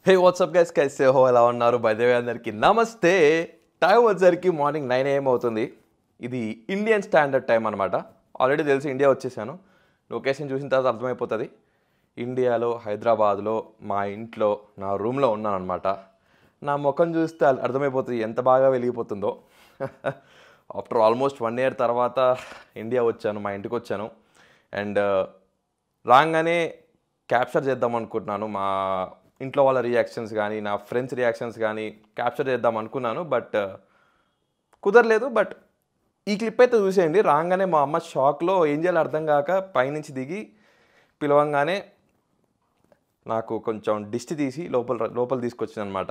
హే WhatsApp guys కైసే హో ఎలా ఉన్నారు బైదేవి అందరికీ నమస్తే టైం వచ్చేసరికి మార్నింగ్ నైన్ ఏఎం అవుతుంది ఇది ఇండియన్ స్టాండర్డ్ టైం అనమాట ఆల్రెడీ తెలిసి ఇండియా వచ్చేసాను లొకేషన్ చూసిన తర్వాత అర్థమైపోతుంది ఇండియాలో హైదరాబాద్లో మా ఇంట్లో నా రూమ్లో ఉన్నాను అనమాట నా ముఖం చూస్తే అల్- అర్థమైపోతుంది ఎంత బాగా వెలిగిపోతుందో ఆఫ్టర్ ఆల్మోస్ట్ వన్ ఇయర్ తర్వాత ఇండియా వచ్చాను మా ఇంటికి వచ్చాను అండ్ రాగానే క్యాప్చర్ చేద్దాం అనుకుంటున్నాను మా ఇంట్లో వాళ్ళ రియాక్షన్స్ కానీ నా ఫ్రెండ్స్ రియాక్షన్స్ కానీ క్యాప్చర్ చేద్దాం అనుకున్నాను బట్ కుదరలేదు బట్ ఈ క్లిప్ అయితే చూసేయండి రాగానే మా అమ్మ షాక్లో ఏం చేయాలో అర్థం కాక పైనుంచి దిగి పిలవంగానే నాకు కొంచెం దిష్టి తీసి లోపల లోపల తీసుకొచ్చింది అనమాట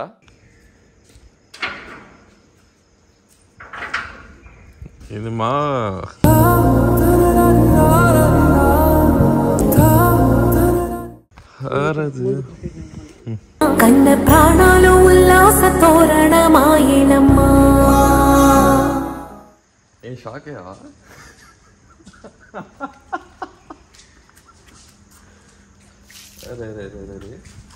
ఇది మా కన్న ప్రాణాలు ఉల్లాస తోరణమాయనమ్మా ఏ షాకే అరే అరే అరే అరే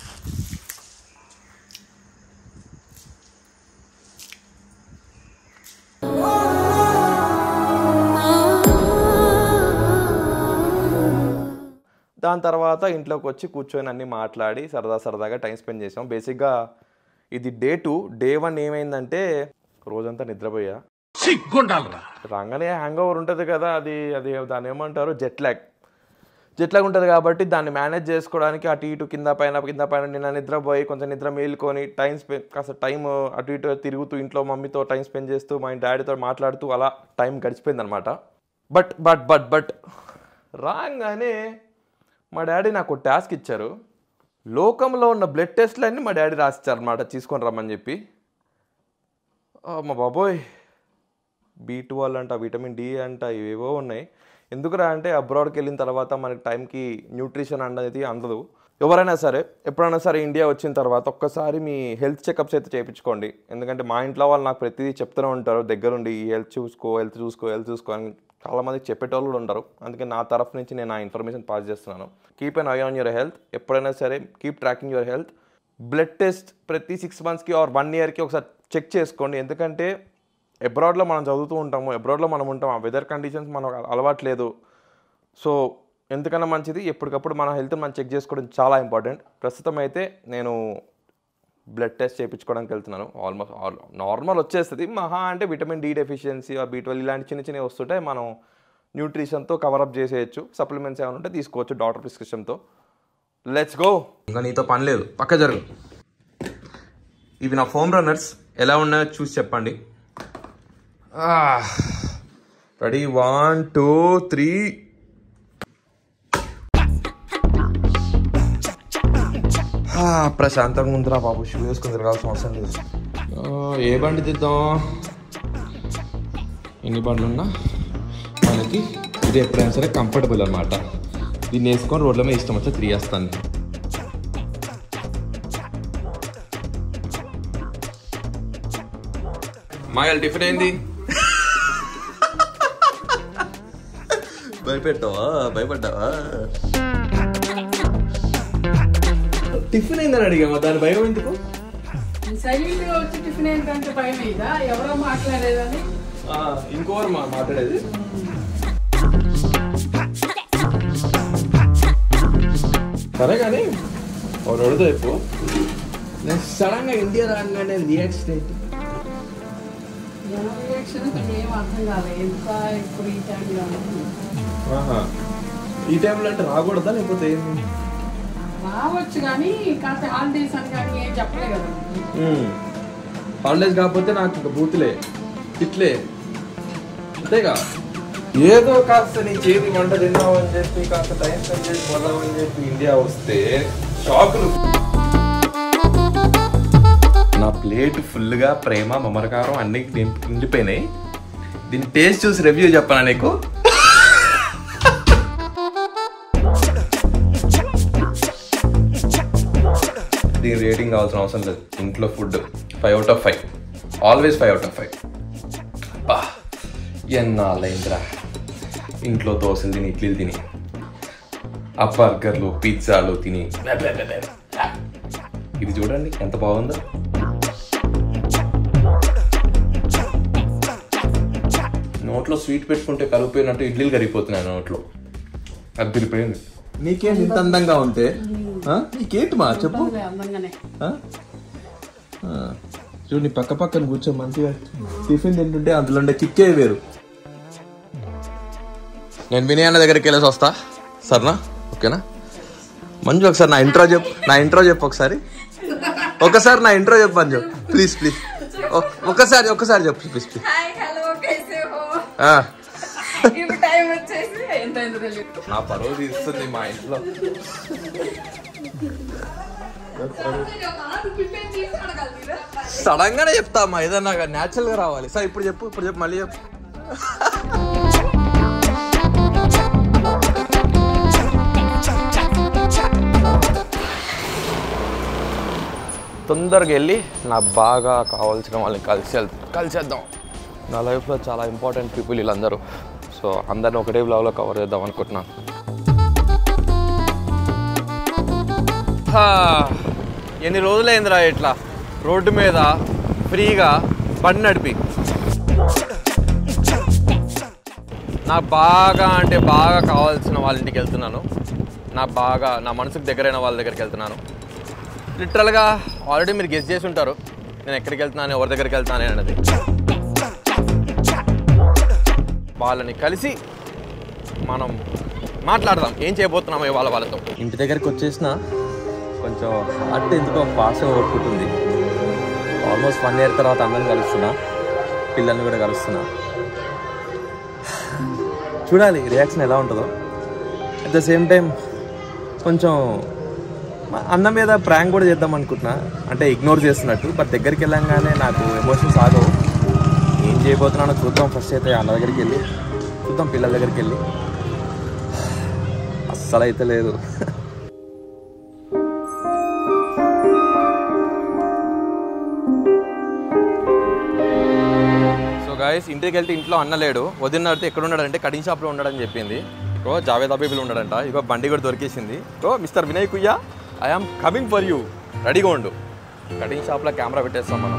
దాని తర్వాత ఇంట్లోకి వచ్చి కూర్చొని అన్ని మాట్లాడి సరదా సరదాగా టైం స్పెండ్ చేసాం బేసిక్గా ఇది డే టూ డే వన్ ఏమైందంటే రోజంతా నిద్రపోయా సిగ్గుండాలరా రాగానే హ్యాంగ్ ఓవర్ ఉంటుంది కదా అది అది దాన్ని ఏమంటారు జెట్ ల్యాగ్ జెట్ ల్యాగ్ ఉంటుంది కాబట్టి దాన్ని మేనేజ్ చేసుకోవడానికి అటు ఇటు కింద పైన కింద పైన నిన్న నిద్రపోయి కొంచెం నిద్ర మేలుకొని టైం స్పెండ్ కాస్త టైం అటు ఇటు తిరుగుతూ ఇంట్లో మమ్మీతో టైం స్పెండ్ చేస్తూ మా డాడీతో మాట్లాడుతూ అలా టైం గడిచిపోయింది అనమాట బట్ బట్ బట్ బట్ రాగానే మా డాడీ నాకు టాస్క్ ఇచ్చారు లోకంలో ఉన్న బ్లడ్ టెస్ట్లన్నీ మా డాడీ రాసిచ్చారు అనమాట తీసుకొని రమ్మని చెప్పి ఆ, మా బాబోయ్ బీ ట్వెల్వ్ అంట విటమిన్ డి అంట ఇవేవో ఉన్నాయి ఎందుకురా అంటే అబ్రాడ్కి వెళ్ళిన తర్వాత మనకి టైంకి న్యూట్రిషన్ అనేది అందదు ఎవరైనా సరే ఎప్పుడైనా సరే ఇండియా వచ్చిన తర్వాత ఒక్కసారి మీ హెల్త్ చెకప్స్ అయితే చేయించుకోండి ఎందుకంటే మా ఇంట్లో వాళ్ళు నాకు ప్రతిదీ చెప్తూనే ఉంటారు దగ్గరుండి ఈ హెల్త్ చూసుకో హెల్త్ చూసుకో హెల్త్ చూసుకో అని చాలామందికి చెప్పేటోళ్ళు కూడా ఉంటారు అందుకే నా తరఫు నుంచి నేను ఆ ఇన్ఫర్మేషన్ పాస్ చేస్తున్నాను keep an eye on your health ఎప్పుడైనా సరే keep tracking your health blood test ప్రతి సిక్స్ మంత్స్కి ఆర్ వన్ ఇయర్కి ఒకసారి చెక్ చేసుకోండి ఎందుకంటే అబ్రాడ్లో మనం చదువుతూ ఉంటాము అబ్రాడ్లో మనం ఉంటాం ఆ వెదర్ కండిషన్స్ మనకు అలవాట్లేదు సో ఎందుకన్నా మంచిది ఎప్పటికప్పుడు మన హెల్త్ మనం చెక్ చేసుకోవడం చాలా ఇంపార్టెంట్ ప్రస్తుతం అయితే నేను బ్లడ్ టెస్ట్ చేయించుకోవడానికి వెళ్తున్నాను ఆల్మోస్ట్ ఆల్ నార్మల్ వచ్చేస్తుంది మహా అంటే విటమిన్ డి డెఫిషియన్సీ ఆ బీ ట్వెల్వ్ ఇలాంటి చిన్న చిన్నవి వస్తుంటాయి మనం న్యూట్రిషన్తో కవరప్ చేసేయచ్చు సప్లిమెంట్స్ ఏమైనా ఉంటే తీసుకోవచ్చు డాక్టర్ ప్రిస్క్రిప్షన్తో లెట్స్ గో ఇంకా నీతో పని లేదు పక్క జరుగు ఇవి నా ఫోమ్ రన్నర్స్ ఎలా ఉన్నాయో చూసి చెప్పండి రెడీ వన్ టూ త్రీ ప్రశాంతంగా ఉందిరా బాబు షూ వేసుకుని తిరగాల్సిన అవసరం లేదు ఆ, ఏ బండి తీద్దాం ఎన్ని బండ్లు ఉన్నా మనకి ఇది ఎప్పుడైనా సరే కంఫర్టబుల్ అనమాట దీన్ని వేసుకొని రోడ్ల మీద ఇష్టం వచ్చా తిరిగేస్తాను మాయల్ టిఫిన్ ఏంది భయపెట్టావా భయపడ్డావా టిఫిన్ ఏందని అడిగామా దాని భయం ఎందుకు సైలెంట్ గా వచ్చి టిఫిన్ ఏంటంటే భయం అయిందా ఎవరో మాట్లాడేదని ఆ, ఇంకోరు మా మాట్లాడేది సరే కానీ ఒక అడుగుతా చెప్పు నేను సడన్ గా ఇండియా రాగానే రియాక్షన్ ఏంటి జనం రియాక్షన్ ఏం అర్థం కాలేదు ఎంత ఇప్పుడు ఈ టైంలో ఆహా. ఈ టైంలో అంటే రాకూడదా లేకపోతే ఏంది రావచ్చు కానీ కాస్త హాలిడేస్ అని కానీ ఏం చెప్పలే కదా హాలిడేస్ కాకపోతే నాకు ఇంకా బూతులే తిట్లే అంతేగా ఏదో కాస్త నీ చేతి వంట తిన్నావు అని చెప్పి కాస్త టైం స్పెండ్ చేసి పోదాం అని చెప్పి ఇండియా వస్తే షాకులు నా ప్లేట్ ఫుల్గా ప్రేమ మమరకారం అన్ని నింపి- నిండిపోయినాయి దీని టేస్ట్ చూసి రివ్యూ చెప్పనా నీకు దీని రేటింగ్ కావాల్సిన అవసరం లేదు ఇంట్లో food five out of five always five out of five బా ఎన్నాళ్ళైందిరా ఇంట్లో దోశలు తిని ఇడ్లీలు తిని ఆ బర్గర్లు పిజ్జాలు తిని ఇది చూడండి ఎంత బాగుందో నోట్లో స్వీట్ పెట్టుకుంటే కలిపిపోయినట్టు ఇడ్లీలు కరిగిపోతున్నాయి నోట్లో అది తిరిగిపోయింది నీకేం ఇంత అందంగా ఉంటే ఆ? నీకేంటి మా చెప్పు ఉంటుందిలే అందంగానే ఆ? ఆ. చూడు నీ పక్క పక్కన కూర్చో మంచిగా టిఫిన్ తింటుంటే అందులో ఉండే కిక్కే వేరు నేను వినయ్ అన్న దగ్గరికి వెళ్ళేసి వస్తా సరేనా ఓకేనా మంజు ఒకసారి నా ఇంట్రో చెప్పు నా ఇంట్రో చెప్పు ఒకసారి ఒకసారి నా ఇంట్రో చెప్పు మంజు ప్లీజ్ ప్లీజ్ ఒక్కసారి ఒక్కసారి చెప్పు ప్లీజ్ ప్లీజ్ హాయ్ హలో కైసే హో ఆ. ఇప్పుడు టైం వచ్చేసి ఎంత అయిందో తెలియదు నా పరువు తీస్తుంది మా ఇంట్లో సడన్ గానే చెప్తా అమ్మా ఏదన్నా న్యాచురల్ గా రావాలి సార్ ఇప్పుడు చెప్పు ఇప్పుడు చెప్పు మళ్ళీ చెప్పు తొందరగా వెళ్ళి నాకు బాగా కావాల్సిన వాళ్ళని కలిసి వెళ్- కలిసేద్దాం నా లైఫ్లో చాలా ఇంపార్టెంట్ పీపుల్ వీళ్ళందరూ సో అందరిని ఒకటే బ్లాగ్లో కవర్ చేద్దాం అనుకుంటున్నాను హా, ఎన్ని రోజులైందిరా ఇట్లా రోడ్డు మీద ఫ్రీగా బండి నడిపి నాకు బాగా అంటే బాగా కావాల్సిన వాళ్ళ ఇంటికి వెళ్తున్నాను నాకు బాగా నా మనసుకు దగ్గరైన వాళ్ళ దగ్గరికి వెళ్తున్నాను లిటరల్గా ఆల్రెడీ మీరు గెస్ట్ చేసి ఉంటారు నేను ఎక్కడికి వెళ్తున్నాను ఎవరి దగ్గరికి వెళ్తాను అనేది వాళ్ళని కలిసి మనం మాట్లాడదాం ఏం చేయబోతున్నాం ఇవాళ వాళ్ళతో ఇంటి దగ్గరికి వచ్చేసిన కొంచెం అట్టు ఎందుకో ఫాస్ట్గా కొట్టుకుంటుంది ఆల్మోస్ట్ వన్ ఇయర్ తర్వాత అందరిని కలుస్తున్నా పిల్లల్ని కూడా కలుస్తున్నా చూడాలి రియాక్షన్ ఎలా ఉంటుందో అట్ ద సేమ్ టైం కొంచెం మా అన్న మీద ప్రాంక్ కూడా చేద్దాం అనుకుంటున్నా అంటే ఇగ్నోర్ చేస్తున్నట్టు బట్ దగ్గరికి వెళ్ళంగానే నాకు ఎమోషన్స్ ఆగవు ఏం చేయబోతున్నానో చూద్దాం ఫస్ట్ అయితే అన్న దగ్గరికి వెళ్ళి చూద్దాం పిల్లల దగ్గరికి వెళ్ళి అస్సలు అయితే లేదు సో గాయస్ ఇంటికి వెళ్తే ఇంట్లో అన్న లేడు వదిన అడితే ఎక్కడ ఉన్నాడంటే కటింగ్ షాప్లో ఉన్నాడని చెప్పింది ఇగో జావేద్ అబీబుల్ ఉన్నాడంట ఇగో బండి కూడా దొరికేసింది ఇగో mister Vinay Kuyya I am coming for you రెడీగా ఉండు కటింగ్ షాప్లో కెమెరా పెట్టేస్తాం మనం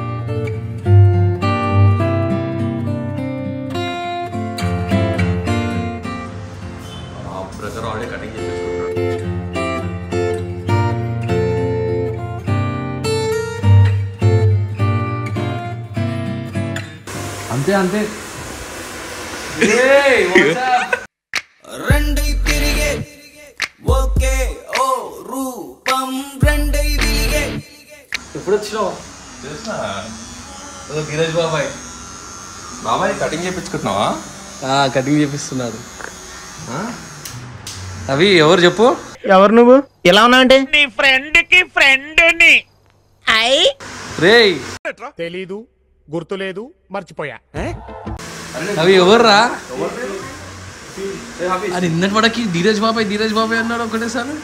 బ్రదర్ ఆల్రెడీ కటింగ్ చేసేసుకుంటాడు అంతే అంతే రెండై తిరిగే ఓకే ఓ రూపం రెండై తిరిగే ఎప్పుడు వచ్చినావు ధీరజ్ బాబాయ్ బాబాయ్ కటింగ్ చేయించుకుంటున్నావా కటింగ్ చేపిస్తున్నాడు అవి ఎవరు చెప్పు ఎవరు నువ్వు ఎలా ఉన్నావంటే రేయ్ తెలీదు గుర్తులేదు మర్చిపోయా అవి ఎవర్రా అది నిన్నటి పడకి ధీరజ్ బాబాయ్ ధీరజ్ బాబాయ్ అన్నాడు ఒకటేసారి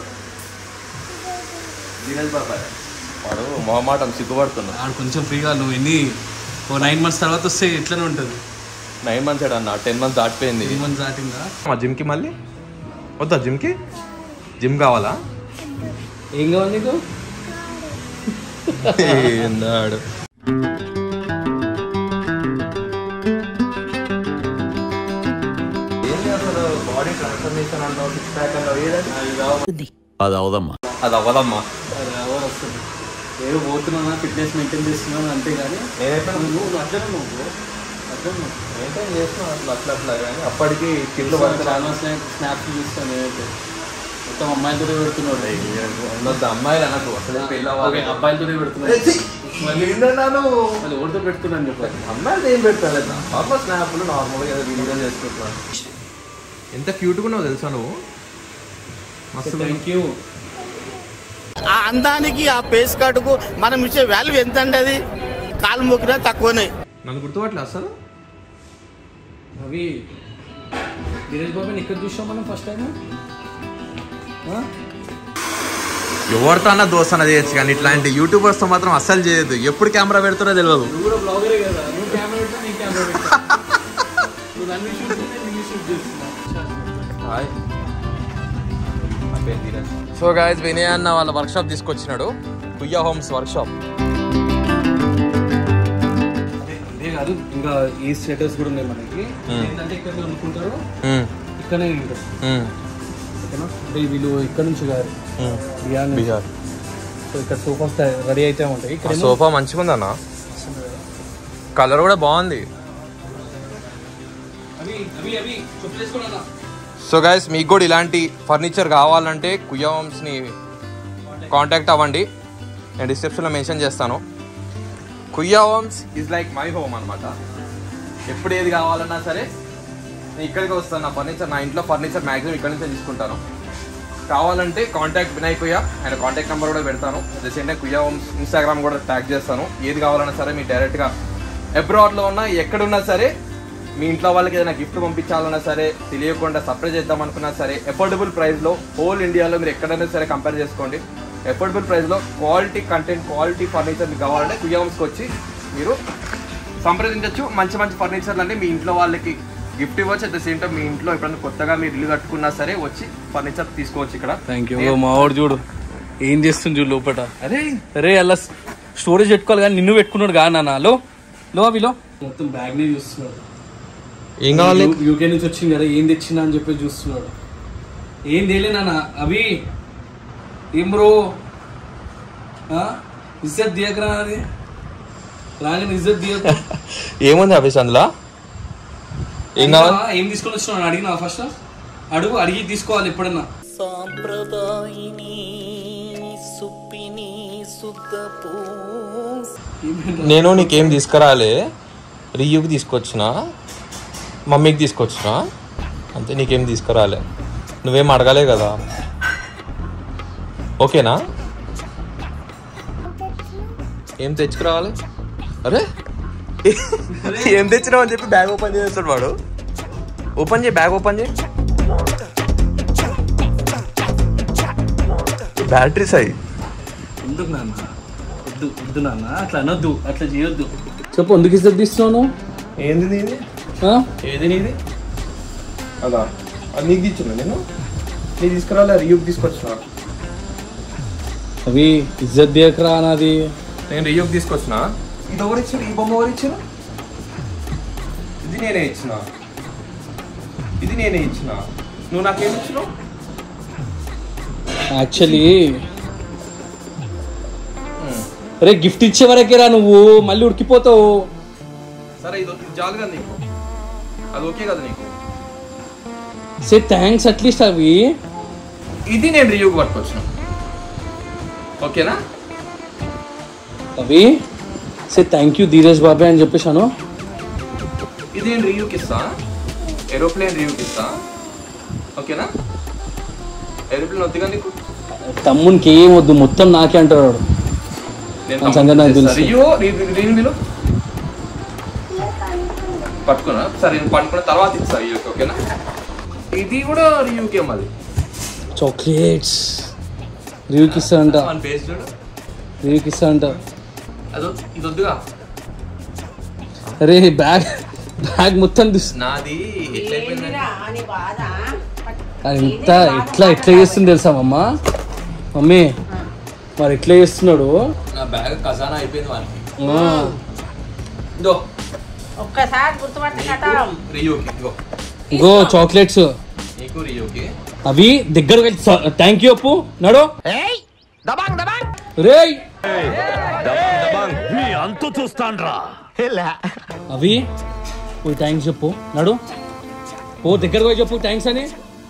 ధీరజ్ బాబాయ్ వాడు మొహమాటం సిగ్గుపడుతున్నా ఆడు కొంచెం ఫ్రీగా నువ్వు ఎన్ని ఓ నైన్ మంత్స్ తర్వాత వస్తే ఎట్లనే ఉంటుంది నైన్ మంత్స్ అన్న టెన్ మంత్స్ దాటిపోయింది నైన్ మంత్స్ దాటిందా మా జిమ్కి మళ్ళీ వద్దా జిమ్కి జిమ్ కావాలా ఏం కావాలి నీకు ఏందాడు బాడీ ట్రాన్స్ఫర్మేషన్ అంటావు సిక్స్ ప్యాక్ అంటావు ఏదండి అది అవదమ్మా అది అవ్వదమ్మా అది ఎవరు వస్తుంది ఏదో పోతున్నా ఫిట్నెస్ మెయింటైన్ చేస్తున్నాను అంతే కానీ నేనైతే నువ్వు అట్లనే నువ్వు అట్లనే నువ్వు మెయింటైన్ చేస్తున్నా అట్లా అట్లా అట్లా కానీ అప్పటికి కింద చాలా స్నాప్ స్నాప్స్ చూస్తాను నేనైతే మొత్తం అమ్మాయిలతో పెడుతున్నాడు ఉండొద్దు అమ్మాయిలు అనకు అసలు పెళ్ళి ఓకే అవ్వాలి అబ్బాయిలతో పెడుతున్నాడు మళ్ళీ ఏంటన్నాను మళ్ళీ ఎవరితో పెడుతున్నాను చెప్పాలి అమ్మాయిలు ఏం పెడతారు నార్మల్ స్నాప్లు నార్మల్గా ఏదో వీడియో చేసుకుంటున్నాను ఎంత క్యూట్గా ఉన్నావు తెలుసా నువ్వు మస్తు థ్యాంక్ యూ ఆ అందానికి ఆ పేస్ కార్డుకు మనం ఇచ్చే వాల్యూ ఎంత అండి అది కాలు మొక్కినా తక్కువనే నన్ను గుర్తుపట్లే అసలు అవి ధీరజ్ బాబాయ్ ఇక్కడ చూసాం మనం ఫస్ట్ టైం ఎవరితో అన్న దోస్తన చేయొచ్చు కానీ ఇట్లాంటి యూట్యూబర్స్తో మాత్రం అస్సలు చేయొద్దు ఎప్పుడు కెమెరా పెడుతున్నా తెలియదు నువ్వు కూడా బ్లాగరే కదా నువ్వు కెమెరా పెట్టా నీ కెమెరా పెట్టా నువ్వు నన్ను షూట్ చేస్తే నేను షూట్ చేస్తున్నా హాయ్ సో గాయస్ వినయ్ అన్న వాళ్ళ వర్క్షాప్ తీసుకొచ్చినాడు కుయ్యా హోమ్స్ వర్క్షాప్ అదే కాదు ఇంకా ఈ స్టేటస్ కూడా ఉన్నాయి మనకి ఏంటంటే ఇక్కడ అనుకుంటారు ఇక్కడనే ఉంటారు ఓకేనా అంటే వీళ్ళు ఇక్కడ నుంచి కాదు బిహార్ నుంచి. బీహార్ సో ఇక్కడ సోఫాస్ రెడీ అయితే ఉంటాయి ఇక్కడ సోఫా మంచిగా ఉందన్న కలర్ కూడా బాగుంది అవి అవి అవి చెప్పు చేసుకోవాలన్నా సో గైస్ మీకు కూడా ఇలాంటి ఫర్నిచర్ కావాలంటే కుయ్యా హోమ్స్ని కాంటాక్ట్ అవ్వండి నేను డిస్క్రిప్షన్లో మెన్షన్ చేస్తాను Kuyya Homes is like my home అనమాట ఎప్పుడు ఏది కావాలన్నా సరే నేను ఇక్కడికి వస్తాను నా ఫర్నిచర్ నా ఇంట్లో ఫర్నిచర్ మ్యాక్సిమం ఇక్కడి నుంచే తీసుకుంటాను కావాలంటే కాంటాక్ట్ వినయ్ కుయ్య ఆయన కాంటాక్ట్ నెంబర్ కూడా పెడతాను same time Kuyya Homes Instagram కూడా ట్యాగ్ చేస్తాను ఏది కావాలన్నా సరే మీరు డైరెక్ట్గా అబ్రాడ్లో ఉన్నా ఎక్కడున్నా సరే మీ ఇంట్లో వాళ్ళకి ఏదైనా గిఫ్ట్ పంపించాలన్నా సరే తెలియకుండా సర్ప్రైజ్ చేద్దాం అనుకున్నా సరే అఫోర్డబుల్ ప్రైస్లో హోల్ ఇండియాలో మీరు ఎక్కడైనా సరే కంపేర్ చేసుకోండి అఫోర్డబుల్ ప్రైస్లో క్వాలిటీ కంటెంట్ క్వాలిటీ ఫర్నిచర్ మీకు కావాలంటే కుయ్యా హోమ్స్కి వచ్చి మీరు సంప్రదించవచ్చు మంచి మంచి ఫర్నిచర్లు అన్ని మీ ఇంట్లో వాళ్ళకి గిఫ్ట్ ఇవ్వచ్చు అట్ ద సేమ్ టైం మీ ఇంట్లో ఎప్పుడైనా కొత్తగా మీరు ఇల్లు కట్టుకున్నా సరే వచ్చి ఫర్నిచర్ తీసుకోవచ్చు ఇక్కడ థ్యాంక్ యూ మా వాడు చూడు ఏం చేస్తుంది చూడు లోపల అరే అరే అలా స్టోరేజ్ పెట్టుకోవాలి కానీ నిన్ను పెట్టుకున్నాడు కానీ నాన్న లో లో అవి లో మొత్తం బ్యాగ్ ని చూస్తున్నాడు ఏం కావాలి యూకే నుంచి వచ్చింది కదా ఏం తెచ్చిందా అని చెప్పి చూస్తున్నాడు ఏం తేలే నాన్న అవి ఏం బ్రో ఆ? ఇజ్జత్ దియకరా అది రాగానే ఇజ్జత్ దియక ఏముంది ఆఫీస్ అందులో ఏం కావాలి ఏం తీసుకొని వచ్చినావు అడిగినా ఫస్ట్ అడుగు అడిగి తీసుకోవాలి ఎప్పుడన్నా సాంప్రదాయిని సుప్పిని సుద్దపూ నేను నీకేం తీసుకురాలే రియ్యూకి తీసుకొచ్చిన మమ్మీకి తీసుకొచ్చిన అంతే నీకేం తీసుకురాలే నువ్వేం అడగలే కదా ఓకేనా ఏం తెచ్చుకురావాలి అరే ఏం తెచ్చినావు అని చెప్పి బ్యాగ్ ఓపెన్ చేస్తాడు వాడు ఓపెన్ చేయి బ్యాగ్ ఓపెన్ చేయి బ్యాటరీస్ అయ్యి ఎందుకు నాన్న వద్దు వద్దు నాన్న అట్లా అనొద్దు అట్లా చేయొద్దు చెప్పు ఎందుకు ఇజ్జత్ తీస్తున్నావు ఏంది నీది ఆ? ఏది నీది అదా అది నీకు తెచ్చిన నేను నీ తీసుకురాలే రియూకి తీసుకొచ్చిన అవి ఇజ్జత్ దియకరా అన్నది నేను రియూకి తీసుకొచ్చిన ఇది ఎవరు ఇచ్చారు ఈ బొమ్మ ఎవరు ఇచ్చారు ఇది నేనే ఇచ్చిన ఇది నేనే ఇచ్చిన నువ్వు నాకేం ఇచ్చినావు యాక్చువల్లీ అరే గిఫ్ట్ ఇచ్చే వరకే రా నువ్వు మళ్ళీ ఉడికిపోతావు సరే ఇది ఇది చాలు కదా నీకు అది ఓకే కదా నీకు సే థ్యాంక్స్ అట్లీస్ట్ అవి ఇది నేను రియూకి పట్టుకొచ్చిన ఓకేనా అవి సే థ్యాంక్ యూ ధీరజ్ బాబాయ్ అని చెప్పేసాను ఇది నేను రివ్యూకి ఇస్తా ఏరోప్లేన్ రివ్యూకి ఇస్తా ఓకేనా ఏరోప్లేన్ వద్దుగా నీకు తమ్మునికి ఏం వద్దు మొత్తం నాకే అంటాడు వాడు. నేను ఆ సంగతి నాకు తెలుసు. రియో రీన్ బిలో పట్టుకున్నా సరే నేను పట్టుకున్న తర్వాత ఇస్తా రివ్యూకి ఓకేనా ఇది కూడా రివ్యూకే మళ్ళీ చాక్లెట్స్ రివ్యూకి ఇస్తాడంట మన పేజ్ చూడు రివ్యూకి ఇస్తాడంట అది వద్దు- ఇది వద్దుగా అరే బ్యాగ్ బ్యాగ్ మొత్తం తీస్- నాది ఎట్లా అయిపోయింది అది ఎంత ఎట్లా ఎట్లా చేస్తుంది తెలుసా మమ్మ మమ్మీ మరి ఎట్లా చేస్తున్నాడు నా బ్యాగ్ ఖజానా అయిపోయింది వానికి ఆ, ఇదో ఒక్కసారి గుర్తుపట్ట కట్టాం రివ్యూకి ఇదిగో ఇగో చాక్లెట్స్ నీకు రివ్యూకి అవి దగ్గర థ్యాంక్ యూ అప్పు నడు రేయ్ అవి పోయి థ్యాంక్స్ చెప్పు నడు ఓ దగ్గరకు పోయి చెప్పు థ్యాంక్స్ అని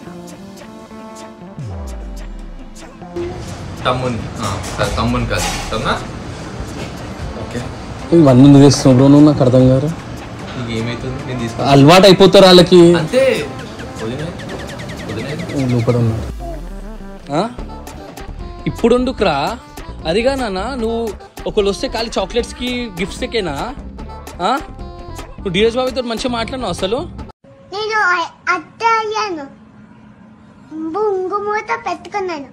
తమ్ముని ఆ, సరే, తమ్ముని కాదు సరేనా ఓకే ఇవన్నీ నువ్వు చేస్తున్నావు బ్రో నువ్వు నాకు అర్థం కాదు నీకు ఏమైతుంది నేను తీసుకు అలవాటు అయిపోతారు వాళ్ళకి అంతే వదిలే వదిలే లోపల ఉన్నాడు ఆ? ఇప్పుడు ఎందుకురా అదిగా నాన్న నువ్వు ఒకళ్ళు వస్తే ఖాళీ చాక్లెట్స్కి గిఫ్ట్స్కేనా ఆ? నువ్వు డిఎస్ బాబుతో మంచిగా మాట్లాడినావు అసలు నేను అత్త అయ్యాను బొంగు మూత పెట్టుకున్నాను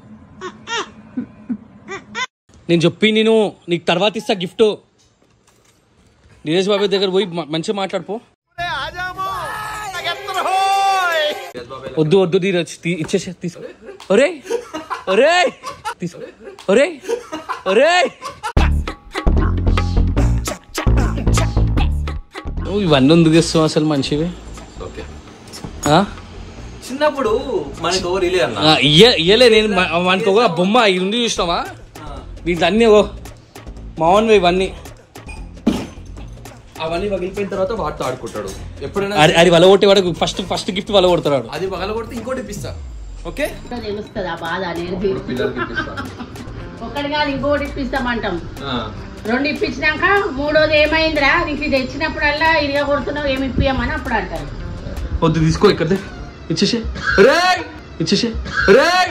నేను చెప్పి నేను నీకు తర్వాత ఇస్తా గిఫ్ట్ డిఎస్ బాబు దగ్గర పోయి మ- మంచిగా మాట్లాడుకో వద్దు వద్దు ధీరజ్ తీ- ఇచ్చేసే తీసుకో ఒరే ఒరే తీసుకో ఒరే ఒరే నువ్వు ఇవన్నీ ఎందుకు ఇస్తావు అసలు మంచివి ఓకే ఆ? చిన్నప్పుడు మనకి ఎవరు ఇలే అన్న ఆ, ఇయ్య- ఇయ్యలే నేను మ- వానికి ఒక బొమ్మ ఇది ఉంది చూసినావా దీంట్లో అన్నీ ఓ మావన్వి ఇవన్నీ అవన్నీ పగిలిపోయిన తర్వాత వాటితో ఆడుకుంటాడు ఎప్పుడైనా అది అది వల కొట్టే వాడికి ఫస్ట్ ఫస్ట్ గిఫ్ట్ వల కొడతాడు అది పగల కొడితే ఇంకోటి ఇప్పిస్తా ఓకే తెలుస్తుంది ఆ బాధ అనేది పిల్లలకి ఇప్పిస్తా ఒక్కటి కాదు ఇంకోటి ఇప్పిస్తామంటాం ఆ. రెండు ఇప్పించినాక మూడోది ఏమైందిరా నీకు ఇది తెచ్చినప్పుడల్లా ఇదిగా కొడుతున్నావు ఏమి ఇప్పియమని అప్పుడు అంటారు వద్దు తీసుకో ఇక్కడ ఇచ్చేసే రేయ్ ఇచ్చేసే రేయ్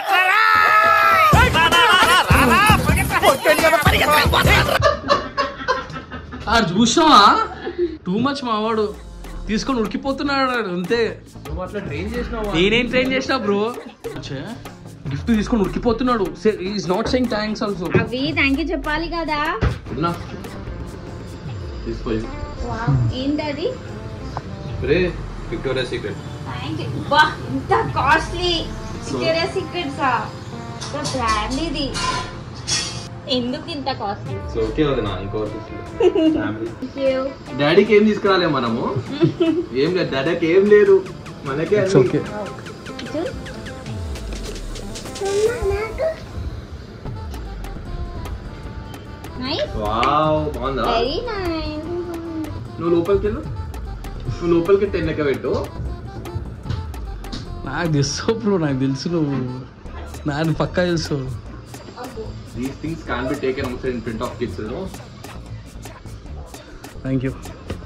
ఆ చూసినావా టూ మచ్ మావాడు తీసుకొని ఉడికిపోతున్నాడు ఆడు, అంతే నువ్వు అట్లా ట్రైన్ చేసినావా నేనేం ట్రైన్ చేసినా బ్రో గిఫ్ట్ తీసుకొని ఉడికిపోతున్నాడు is not saying thanks also అవి థ్యాంక్ యూ చెప్పాలి కదా వదినా. తీసుకో వావ్ ఏంటది రే విక్టోరియా సీక్రెట్ థ్యాంక్ యూ వా ఇంత కాస్ట్లీ విక్టోరియా సీక్రెట్సా బ్రాండ్ ఇది ఎందుకు ఇంత కాస్ట్లీ సో ఓకే వదినా ఇంకోటి ఫ్యామిలీ థ్యాంక్ యూ డాడీకి ఏం తీసుకురాలే మనము ఏం లేదు డాడీకి ఏం లేదు మనకే అన్ని. ఓకే నైస్ వావ్ బాగుందా వెరీ నైస్ నువ్వు లోపలికి వెళ్ళు నువ్వు లోపలికి టెన్ లెక్క పెట్టు నాకు తెలుసు బ్రో నాకు తెలుసు నువ్వు నాకు పక్కా తెలుసు these things can be taken outside in front of kids thank you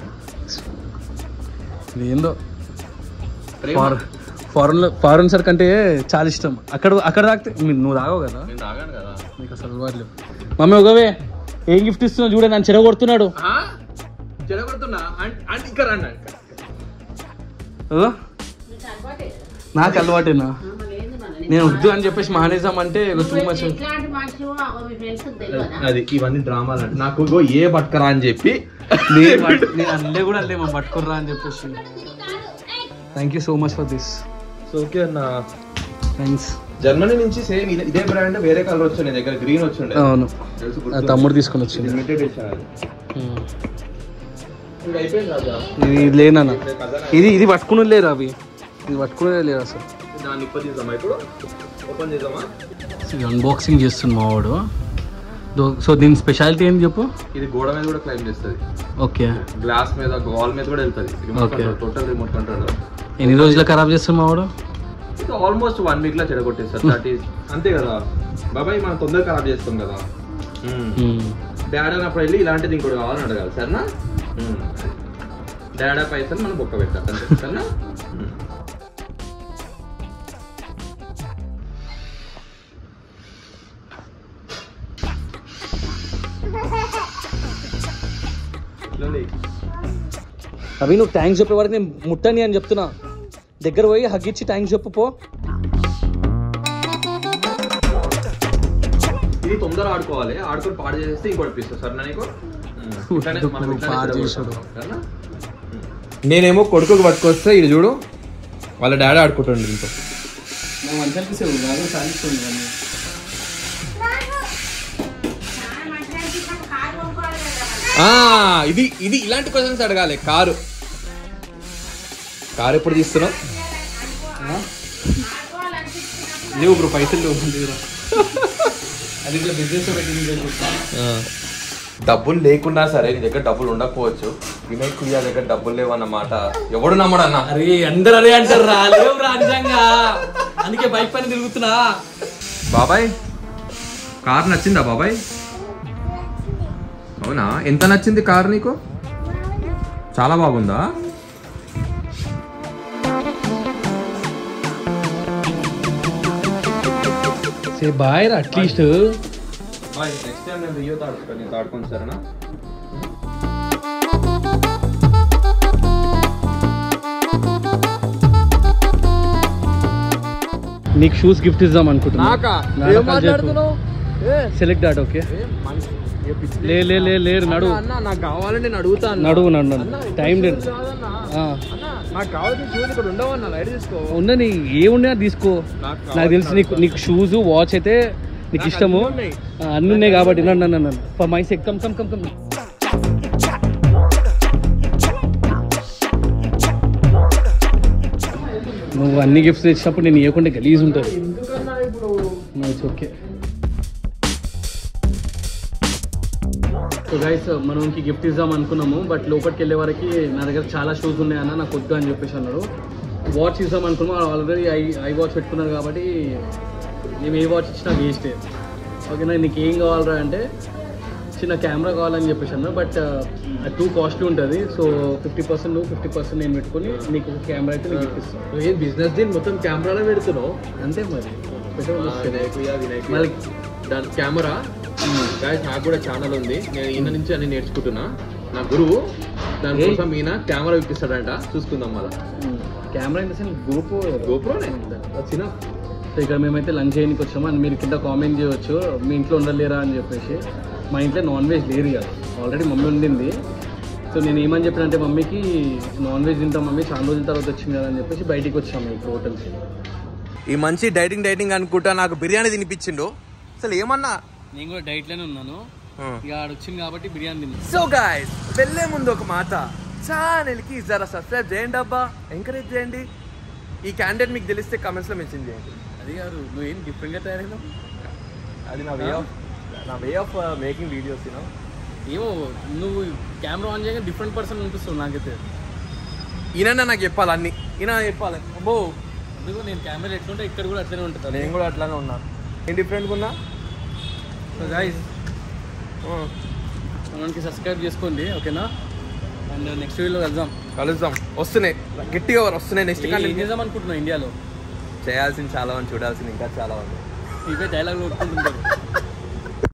ఇది ఏందో ప్రేమ ఫారెన్ ఫారెన్ ఫారెన్ సర్ కంటే చాలా ఇష్టం అక్కడ అక్కడ తాగితే మీరు- నువ్వు తాగవు కదా నేను తాగాను కదా నీకు అసలు అలవాటు లేవు మమ్మీ ఒకవే ఏం గిఫ్ట్ ఇస్తున్నావు చూడే నన్ను చెరగొడుతున్నాడు చెడగొడుతున్నా అంటే ఇక్కడ రండి ఓ? నాకు అలవాటేనా నేను వద్దు అని చెప్పేసి మానేసాం అంటే టూ మచ్ ఎట్లాంటి మనుషులు మీ ఫ్రెండ్స్ తెలియదా అది ఇవన్నీ డ్రామాలు అంటే నాకు ఇగో ఏ పట్టుకరా అని చెప్పి నేను పట్- నేను అల్లే కూడా అల్లే మా పట్టుకుర్రా అని చెప్పేసి thank you so much for this so okay అన్న థ్యాంక్స్ జర్మనీ నుంచి సేమ్ ఇదే ఇదే బ్రాండ్ వేరే కలర్ వచ్చింది దగ్గర గ్రీన్ వచ్చిండే అవును తెలుసు ఆ తమ్ముడు తీసుకొని వచ్చింది లిమిటెడ్ ఎడిషన్ అది ఇంకా అయిపోయింది రాజా ఇది ఇది లేనన్న ఇది ఇది పట్టుకుని లేరు అవి ఇది పట్టుకునే లేరు అసలు దాన్ని ఇప్ప చేద్దామా ఇప్పుడు ఓపెన్ చేద్దామా అన్బాక్సింగ్ చేస్తుంది మా వాడు సో దీని స్పెషాలిటీ ఏంటి చెప్పు ఇది గోడ మీద కూడా క్లైమ్ చేస్తుంది ఓకే గ్లాస్ మీద వాల్ మీద కూడా వెళ్తుంది Okay. టోటల్ రిమోట్ కంట్రోల్ ఎన్ని రోజులు ఖరాబ్ చేస్తుంది మా వాడు ఇది ఆల్మోస్ట్ వన్ వీక్ లో చెడగొట్టేస్తారు దట్ ఈస్ అంతే కదా బాబాయ్ మనం తొందరగా ఖరాబ్ చేస్తాం కదా డాడీ అన్నప్పుడు వెళ్ళి ఇలాంటిది ఇంకోటి కావాలని అడగాలి సరేనా డాడా పైసలు మనం బొక్క పెట్టాలి అంతే సరేనా మ్మ్. ఇట్లుంది. అవి నువ్వు థ్యాంక్స్ చెప్పే వరకు నేను ముట్టని అని చెప్తున్నా దగ్గర పోయి హగ్గిచ్చి థ్యాంక్స్ చెప్పు పో ఇది తొందర ఆడుకోవాలి ఆడుకొని పాడు చేస్తే ఇంకోటి పిస్తా సరేనా నీకు మ్మ్. ఇట్లానే మనం ఇట్లానే పాడు చెడగొడతాం. చేసాడు. సరేనా? నేనేమో కొడుకుకి పట్టుకొస్తే ఇది చూడు వాళ్ళ డాడీ ఆడుకుంటుండే దీంతో ఆ, ఇది ఇది ఇలాంటి క్వశ్చన్స్ అడగాలి కారు కారు ఎప్పుడు తీస్తున్నావు లేవు బ్రో పైసలు లేవు దగ్గర అది ఇట్లా బిజినెస్ ఆ. డబ్బులు లేకున్నా సరే నీ దగ్గర డబ్బులు ఉండకపోవచ్చు వినయ్ కుయ్యా దగ్గర డబ్బులు లేవన్నమాట ఎవడు నమ్మడన్నా అరే అందరు అదే అంటారు రా లేవు రా నిజంగా అందుకే బైక్ పైన తిరుగుతున్నా బాబాయ్ కార్ నచ్చిందా బాబాయ్ అవునా ఎంత నచ్చింది కార్ నీకు చాలా బాగుందా సే బాయ్ రా అట్లీస్ట్ బాయ్ నెక్స్ట్ టైం నేను రియో తాడుకుంటాను నేను తాడుకోండి సరేనా నీకు షూస్ గిఫ్ట్ ఇద్దాం అనుకుంటున్నా నాకా నా ఏం రకాలు మాట్లాడుతున్నావు సెలెక్ట్ దాట్ ఓకే లే లే లే లేరు నడు అన్న నాకు కావాలని నేను అడుగుతాను నడువు నడు నడు టైం లేదు ఆ. నాకు కావాల్సిన చూసి ఇక్కడ ఉండవన్నా లైట్ తీసుకో ఉండని ఏమున్నా తీసుకో నాకు నాకు తెలిసి నీకు నీకు షూస్ వాచ్ అయితే నీకు ఇష్టము ఆ, అన్ని ఉన్నాయి కాబట్టి నన్ను నన్ను for my sake come come come come నువ్వు అన్ని గిఫ్ట్స్ తెచ్చినప్పుడు నేను ఇవ్వకుండా గలీజ్ ఉంటుంది ఎందుకన్నా ఇప్పుడు ఇట్స్ ఓకే సో గైస్ మనకి గిఫ్ట్ ఇద్దాం అనుకున్నాము బట్ లోపలికి వెళ్ళే వరకు నా దగ్గర చాలా షూస్ ఉన్నాయన్న నాకు వద్దు అని చెప్పేసి అన్నాడు వాచ్ ఇద్దాం అనుకున్నాం ఆల్రెడీ ఐ ఐ వాచ్ పెట్టుకున్నారు కాబట్టి మేము ఏ వాచ్ ఇచ్చినా వేస్టే ఓకేనా నీకు ఏం కావాలరా అంటే చిన్న కెమెరా కావాలని చెప్పేసి అన్నారు బట్ టూ కాస్ట్లీ ఉంటుంది సో ఫిఫ్టీ పర్సెంట్ నువ్వు ఫిఫ్టీ పర్సెంట్ నేను పెట్టుకొని నీకు ఒక కెమెరా అయితే నీకు గిఫ్ట్ ఇస్తాను ఏ బిజినెస్ దీని మొత్తం కెమెరాలో పెడుతున్నావు అంతే మరి పెట్టమని వస్తుంది. వినాయకుయ్య వినాయకుయ్య మళ్ళీ దాని కెమెరా గాయస్ నాకు కూడా ఛానల్ ఉంది నేను ఈయన నుంచి అన్ని నేర్చుకుంటున్నా నా గురువు దానికోసం ఈయన కెమెరా ఇప్పిస్తాడంట చూసుకుందాం మళ్ళా కెమెరా ఇన్ ద సెన్స్ గోపో గోప్రోనే వచ్చిన సో ఇక్కడ మేమైతే లంచ్ చేయడానికి వచ్చాము అండ్ మీరు కింద కామెంట్ చేయవచ్చు మీ ఇంట్లో ఉండలేరా అని చెప్పేసి మా ఇంట్లో నాన్ వెజ్ లేదు కదా ఆల్రెడీ మమ్మీ ఉండింది సో నేను ఏమని చెప్పినంటే మమ్మీకి నాన్ వెజ్ తింటాం మమ్మీ చాలా రోజుల తర్వాత వచ్చింది కదా అని చెప్పేసి బయటికి వచ్చాము ఇప్పుడు హోటల్కి ఈ మంచి డైటింగ్ డైటింగ్ అనుకుంటా నాకు బిర్యానీ తినిపించిండు అసలు ఏమన్నా నేను కూడా డైట్లోనే ఉన్నాను ఇక ఆడ వచ్చింది కాబట్టి బిర్యానీ తిన్నాను సో గాయస్ వెళ్ళే ముందు ఒక మాట ఛానల్కి జరా సబ్స్క్రైబ్ చేయండి అబ్బా ఎంకరేజ్ చేయండి ఈ క్యాండిడేట్ మీకు తెలిస్తే కమెంట్స్లో మెన్షన్ చేయండి అది కాదు నువ్వు ఏం డిఫరెంట్గా తయారైనావు అది నా వే ఆఫ్ నా way of making videos you know ఏమో నువ్వు కెమెరా ఆన్ చేయగా డిఫరెంట్ పర్సన్ అనిపిస్తుంది నాకైతే ఈయన నాకు చెప్పాలి అన్ని ఈయన చెప్పాలి అబ్బో అందుకు నేను కెమెరా ఎట్లుంటే ఇక్కడ కూడా అట్లనే ఉంటుంది నేను కూడా అట్లానే ఉన్నా ఏం డిఫరెంట్గా ఉన్నా సో గాయస్ మనకి సబ్స్క్రైబ్ చేసుకోండి ఓకేనా అండ్ నెక్స్ట్ వీడియోలో కలుద్దాం కలుద్దాం వస్తున్నాయి గట్టిగా వస్తున్నాయి నెక్స్ట్ ఏ- ఏం చేద్దాం అనుకుంటున్నావు ఇండియాలో చేయాల్సింది చాలా మంది చూడాల్సింది ఇంకా చాలా ఉంది ఇవే డైలాగ్ కొట్టుకుంటుంటారు